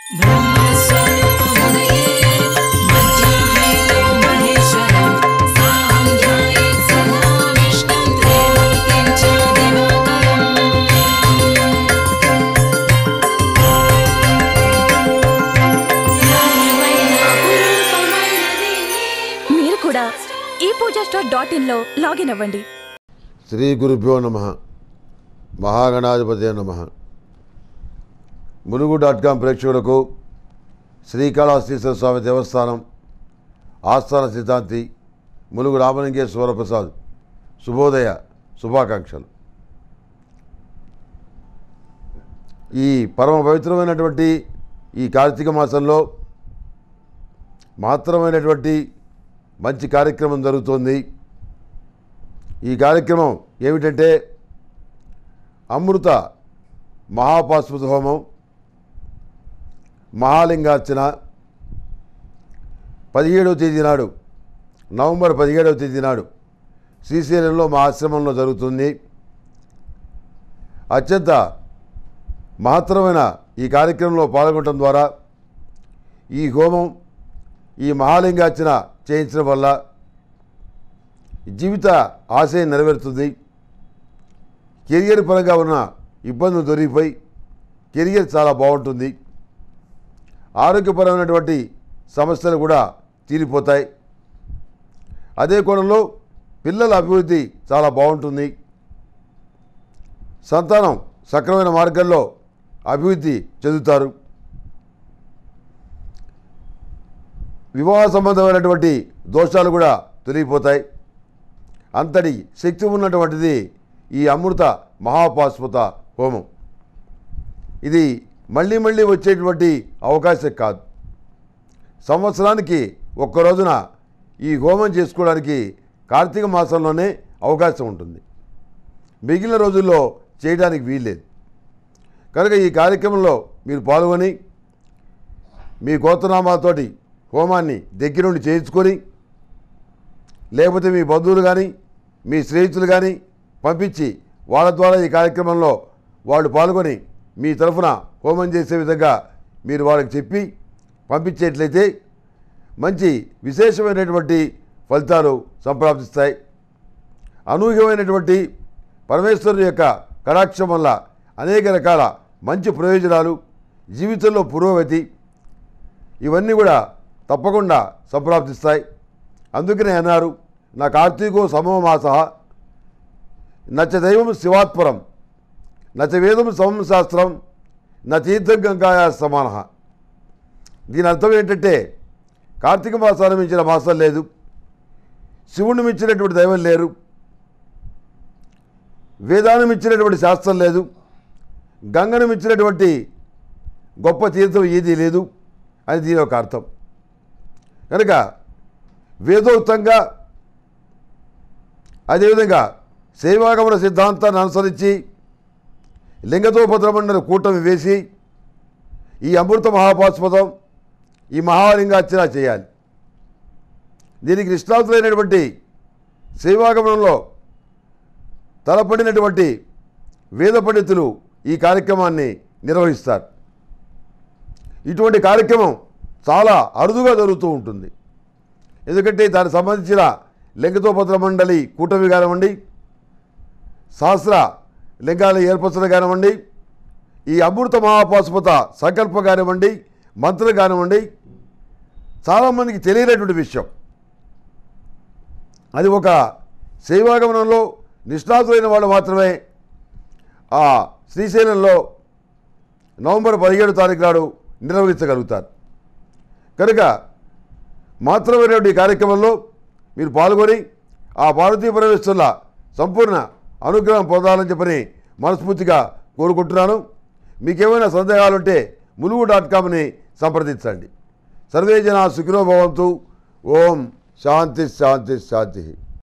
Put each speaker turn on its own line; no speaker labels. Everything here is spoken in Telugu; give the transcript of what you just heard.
ब्रह्मस्वरूपमुदये मध्याह्ने तु महेश्वरं साहं ध्यायेत् सदा विष्णुं त्रिमूर्तिं च दिवाकरम्
మీరు కూడా ఈ పూజా స్టోర్ డాట్ ఇన్లో లాగిన్ అవ్వండి
శ్రీ గురుభ్యో నమ మహాగణాధిపతి నమ ములుగు డాట్ కాం ప్రేక్షకులకు శ్రీకాళహస్తీశ్వర స్వామి దేవస్థానం ఆస్థాన సిద్ధాంతి ములుగు రామలింగేశ్వర ప్రసాద్ శుభోదయ శుభాకాంక్షలు ఈ పరమ పవిత్రమైనటువంటి ఈ కార్తీక మాసంలో మాత్రమైనటువంటి మంచి కార్యక్రమం జరుగుతోంది ఈ కార్యక్రమం ఏమిటంటే అమృత మహాపాస్పత హోమం మహాలింగార్చన పదిహేడవ తేదీ నాడు నవంబర్ పదిహేడవ తేదీ నాడు శ్రీశైలంలో మా ఆశ్రమంలో జరుగుతుంది అత్యంత మహత్తరమైన ఈ కార్యక్రమంలో పాల్గొనడం ద్వారా ఈ హోమం ఈ మహాలింగార్చన చేయించడం వల్ల జీవిత ఆశయం నెరవేరుతుంది కెరియర్ పరంగా ఉన్న ఇబ్బందులు దొరికిపోయి కెరియర్ చాలా బాగుంటుంది ఆరోగ్యపరమైనటువంటి సమస్యలు కూడా తీరిపోతాయి అదే కోణంలో పిల్లల అభివృద్ధి చాలా బాగుంటుంది సంతానం సక్రమైన మార్గంలో అభివృద్ధి చెందుతారు వివాహ సంబంధమైనటువంటి దోషాలు కూడా తొలగిపోతాయి అంతటి శక్తి ఉన్నటువంటిది ఈ అమృత మహాపాస్పత హోమం ఇది మళ్ళీ మళ్ళీ వచ్చేటువంటి అవకాశం కాదు సంవత్సరానికి ఒక్క రోజున ఈ హోమం చేసుకోవడానికి కార్తీక మాసంలోనే అవకాశం ఉంటుంది మిగిలిన రోజుల్లో చేయడానికి వీల్లేదు కనుక ఈ కార్యక్రమంలో మీరు పాల్గొని మీ గోత్రనామాతోటి హోమాన్ని దగ్గరుండి చేయించుకొని లేకపోతే మీ బంధువులు కానీ మీ స్నేహితులు కానీ పంపించి వాళ్ళ ద్వారా ఈ కార్యక్రమంలో వాళ్ళు పాల్గొని మీ తరఫున హోమం చేసే విధంగా మీరు వాళ్ళకి చెప్పి పంపించేట్లయితే మంచి విశేషమైనటువంటి ఫలితాలు సంప్రాప్తిస్తాయి అనూహ్యమైనటువంటి పరమేశ్వరుని యొక్క కటాక్షం వల్ల అనేక రకాల మంచి ప్రయోజనాలు జీవితంలో పురోగతి ఇవన్నీ కూడా తప్పకుండా సంప్రాప్తిస్తాయి అందుకనే అన్నారు నా కార్తీకో సమో మాస నచ దైవం శివాత్పరం నచ వేదం సమం శాస్త్రం నా తీర్థం గంగాయా సమాన దీని అర్థం ఏంటంటే కార్తీక మాసాన్ని మించిన మాసం లేదు శివుడిని మించినటువంటి దైవం లేరు వేదాన్ని మించినటువంటి శాస్త్రం లేదు గంగను మించినటువంటి గొప్ప తీర్థం ఏదీ లేదు అని దీని ఒక అర్థం కనుక వేదోక్తంగా అదేవిధంగా శైవాగమన సిద్ధాంతాన్ని అనుసరించి లింగతోపద్రమండలి కూటమి వేసి ఈ అమృత మహాపాస్పదం ఈ మహాలింగార్చన చేయాలి దీనికి నిష్ణాతులైనటువంటి శైవాగమనంలో తలపడినటువంటి వేద పండితులు ఈ కార్యక్రమాన్ని నిర్వహిస్తారు ఇటువంటి కార్యక్రమం చాలా అరుదుగా జరుగుతూ ఉంటుంది ఎందుకంటే దానికి సంబంధించిన లింగతోపత్ర మండలి కూటమి కానివ్వండి శాస్త్ర లింగాలు ఏర్పరచడం కానివ్వండి ఈ అమృత మహాపాశుపత సంకల్పం కానివ్వండి మంత్రం కానివ్వండి చాలామందికి తెలియనటువంటి విషయం అది ఒక శైవాగమనంలో నిష్ణాతులైన వాళ్ళు మాత్రమే ఆ శ్రీశైలంలో నవంబర్ పదిహేడు తారీఖు నాడు నిర్వహించగలుగుతారు కనుక మాత్రమైనటువంటి ఈ కార్యక్రమంలో మీరు పాల్గొని ఆ భారతీయ పరమేశ్వరుల సంపూర్ణ అనుగ్రహం పొందాలని చెప్పని మనస్ఫూర్తిగా కోరుకుంటున్నాను మీకేమైనా సందేహాలుంటే ములుగు డాట్ కామ్ని సంప్రదించండి సర్వే జన సుఖినో భవంతు ఓం శాంతి శాంతి శాంతి